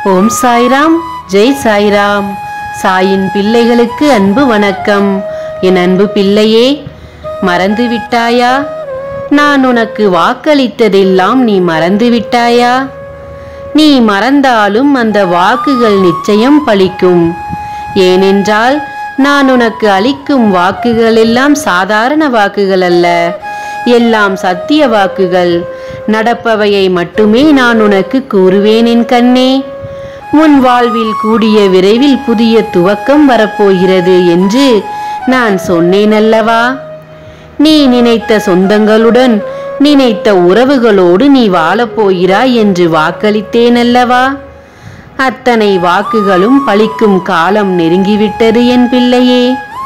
ஓம் சாய்ராம் ஜெய் சாய்ராம் சாயின் பிள்ளைகளுக்கு அன்பு வணக்கம் என் அன்பு பிள்ளையே மறந்து விட்டாயா நான் உனக்கு வாக்களித்ததெல்லாம் நீ மறந்து விட்டாயா நீ மறந்தாலும் அந்த வாக்குகள் நிச்சயம் பலிக்கும் ஏனென்றால் நான் உனக்கு அளிக்கும் வாக்குகள் எல்லாம் சாதாரண வாக்குகள் அல்ல எல்லாம் சத்திய வாக்குகள் நடப்பவையை மட்டுமே நான் உனக்கு கூறுவேன் என் கண்ணே உன் வாழ்வில் கூடிய விரைவில் புதிய துவக்கம் வரப்போகிறது என்று நான் சொன்னேன் அல்லவா நீ நினைத்த சொந்தங்களுடன் நினைத்த உறவுகளோடு நீ வாழப்போகிறாய் என்று வாக்களித்தேன் அல்லவா அத்தனை வாக்குகளும் பலிக்கும் காலம் நெருங்கிவிட்டது என் பிள்ளையே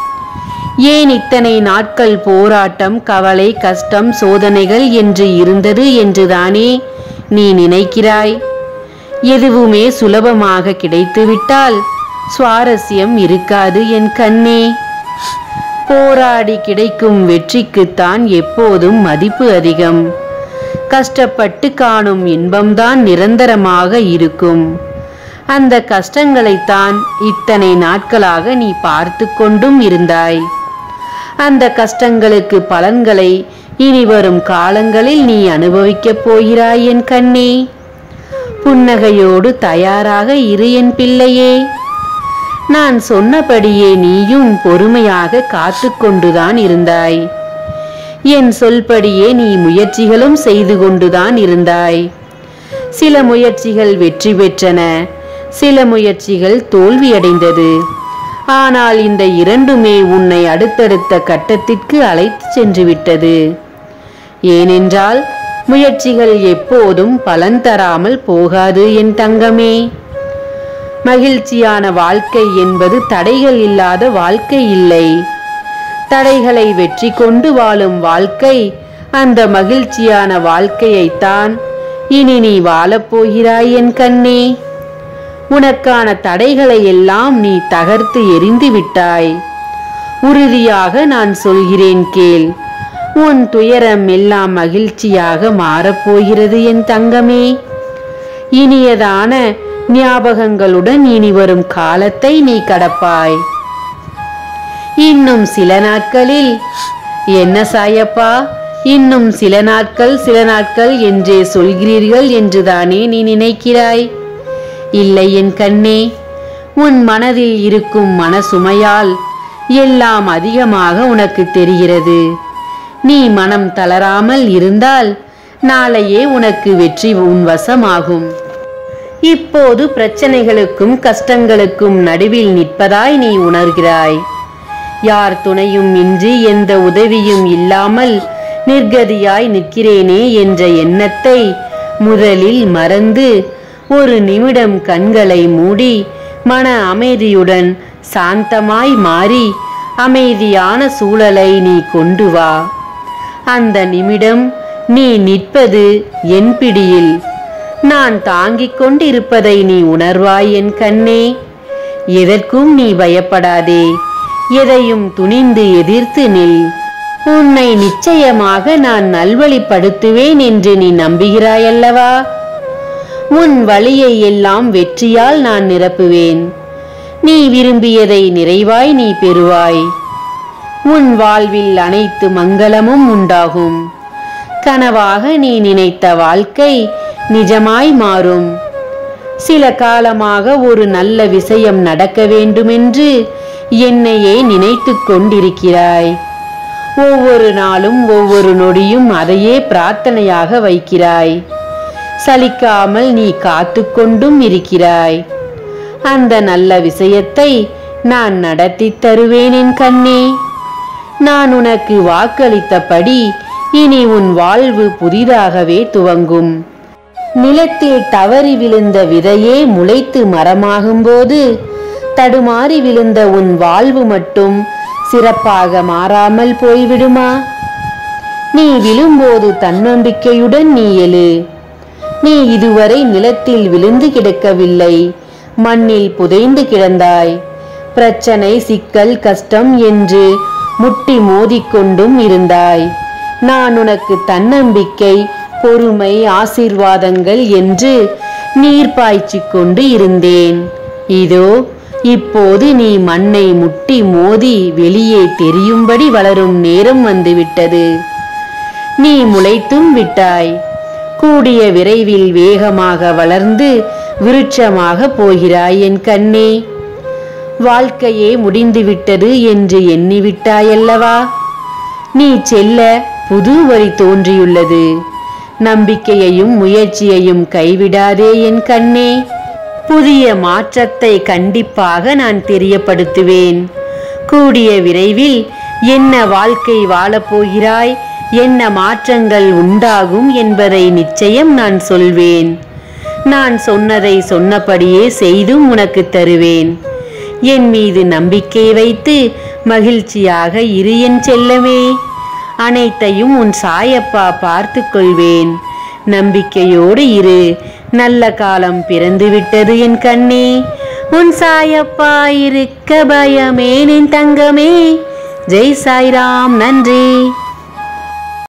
ஏன் இத்தனை நாட்கள் போராட்டம் கவலை கஷ்டம் சோதனைகள் என்று இருந்தது என்றுதானே நீ நினைக்கிறாய் எதுவுமே சுலபமாக கிடைத்துவிட்டால் சுவாரஸ்யம் இருக்காது என் கண்ணே போராடி கிடைக்கும் வெற்றிக்குத்தான் எப்போதும் மதிப்பு அதிகம் கஷ்டப்பட்டு காணும் இன்பம்தான் நிரந்தரமாக இருக்கும் அந்த கஷ்டங்களைத்தான் இத்தனை நாட்களாக நீ பார்த்து கொண்டும் இருந்தாய் அந்த கஷ்டங்களுக்கு பலன்களை இனி வரும் காலங்களில் நீ அனுபவிக்கப் போகிறாய் என் கண்ணே புன்னகையோடு தயாராக இரு என் பிள்ளையே நான் சொன்னபடியே நீயும் பொறுமையாக காத்து கொண்டுதான் இருந்தாய் என் சொல்படியே நீ முயற்சிகளும் செய்து கொண்டுதான் இருந்தாய் சில முயற்சிகள் வெற்றி பெற்றன சில முயற்சிகள் தோல்வியடைந்தது ஆனால் இந்த இரண்டுமே உன்னை அடுத்தடுத்த கட்டத்திற்கு அழைத்து சென்று விட்டது ஏனென்றால் முயற்சிகள் எப்போதும் பலன் தராமல் போகாது என் தங்கமே மகிழ்ச்சியான வாழ்க்கை என்பது தடைகள் இல்லாத வாழ்க்கை இல்லை தடைகளை வெற்றி கொண்டு வாழும் வாழ்க்கை அந்த மகிழ்ச்சியான வாழ்க்கையைத்தான் இனி நீ வாழப்போகிறாய் என் கண்ணே உனக்கான தடைகளை எல்லாம் நீ தகர்த்து எரிந்து விட்டாய் உறுதியாக நான் சொல்கிறேன் கேள் உன் துயரம் எல்லாம் மகிழ்ச்சியாக மாறப்போகிறது என் தங்கமே இனியதான ஞாபகங்களுடன் இனி வரும் காலத்தை நீ கடப்பாய் இன்னும் சில நாட்களில் என்ன சாயப்பா இன்னும் சில நாட்கள் சில நாட்கள் என்றே சொல்கிறீர்கள் என்றுதானே நீ நினைக்கிறாய் இல்லை என் கண்ணே உன் மனதில் இருக்கும் மனசுமையால் எல்லாம் அதிகமாக உனக்கு தெரிகிறது நீ மனம் தளராமல் இருந்தால் நாளையே உனக்கு வெற்றி உன் வசமாகும் இப்போது பிரச்சனைகளுக்கும் கஷ்டங்களுக்கும் நடுவில் நிற்பதாய் நீ உணர்கிறாய் யார் துணையும் இன்றி எந்த உதவியும் இல்லாமல் நிர்கதியாய் நிற்கிறேனே என்ற எண்ணத்தை முதலில் மறந்து ஒரு நிமிடம் கண்களை மூடி மன அமைதியுடன் சாந்தமாய் மாறி அமைதியான சூழலை நீ கொண்டு வா அந்த நிமிடம் நீ நிற்பது என் பிடியில் நான் தாங்கிக் கொண்டிருப்பதை நீ உணர்வாய் என் கண்ணே எதற்கும் நீ பயப்படாதே எதையும் துணிந்து எதிர்த்து நில் உன்னை நிச்சயமாக நான் நல்வழிப்படுத்துவேன் என்று நீ நம்புகிறாயல்லவா உன் வழியை எல்லாம் வெற்றியால் நான் நிரப்புவேன் நீ விரும்பியதை நிறைவாய் நீ பெறுவாய் உன் வாழ்வில் அனைத்து மங்களமும் உண்டாகும் கனவாக நீ நினைத்த வாழ்க்கை நிஜமாய் மாறும் சில காலமாக ஒரு நல்ல விஷயம் நடக்க வேண்டுமென்று என்னையே நினைத்து கொண்டிருக்கிறாய் ஒவ்வொரு நாளும் ஒவ்வொரு நொடியும் அதையே பிரார்த்தனையாக வைக்கிறாய் சலிக்காமல் நீ காத்து கொண்டும் இருக்கிறாய் அந்த நல்ல விஷயத்தை நான் நடத்தி தருவேன் என் கண்ணே நான் உனக்கு வாக்களித்தபடி இனி உன் வாழ்வு புதிதாகவே துவங்கும் நிலத்தில் தவறி விழுந்த விதையே முளைத்து மரமாகும்போது தடுமாறி விழுந்த உன் வாழ்வு மட்டும் சிறப்பாக மாறாமல் போய்விடுமா நீ விழும்போது தன்னம்பிக்கையுடன் நீ எழு நீ இதுவரை நிலத்தில் விழுந்து கிடக்கவில்லை மண்ணில் புதைந்து கிடந்தாய் பிரச்சனை சிக்கல் கஷ்டம் என்று முட்டி மோதிக்கொண்டும் இருந்தாய் நான் உனக்கு தன்னம்பிக்கை பொறுமை ஆசீர்வாதங்கள் என்று நீர் பாய்ச்சிக் கொண்டு இருந்தேன் இதோ இப்போது நீ மண்ணை முட்டி மோதி வெளியே தெரியும்படி வளரும் நேரம் வந்துவிட்டது நீ முளைத்தும் விட்டாய் கூடிய விரைவில் வேகமாக வளர்ந்து விருட்சமாக போகிறாய் என் கண்ணே வாழ்க்கையே முடிந்துவிட்டது என்று எண்ணிவிட்டாயல்லவா நீ செல்ல புது வழி தோன்றியுள்ளது நம்பிக்கையையும் முயற்சியையும் கைவிடாதே என் கண்ணே புதிய மாற்றத்தை கண்டிப்பாக நான் தெரியப்படுத்துவேன் கூடிய விரைவில் என்ன வாழ்க்கை வாழப்போகிறாய் என்ன மாற்றங்கள் உண்டாகும் என்பதை நிச்சயம் நான் சொல்வேன் நான் சொன்னதை சொன்னபடியே செய்தும் உனக்கு தருவேன் என் மீது நம்பிக்கை வைத்து மகிழ்ச்சியாக இரு என் செல்லமே அனைத்தையும் உன் சாயப்பா பார்த்து கொள்வேன் நம்பிக்கையோடு இரு நல்ல காலம் பிறந்து விட்டது என் கண்ணே உன் சாயப்பா இருக்க பயமே என் தங்கமே ஜெய் சாய்ராம் நன்றி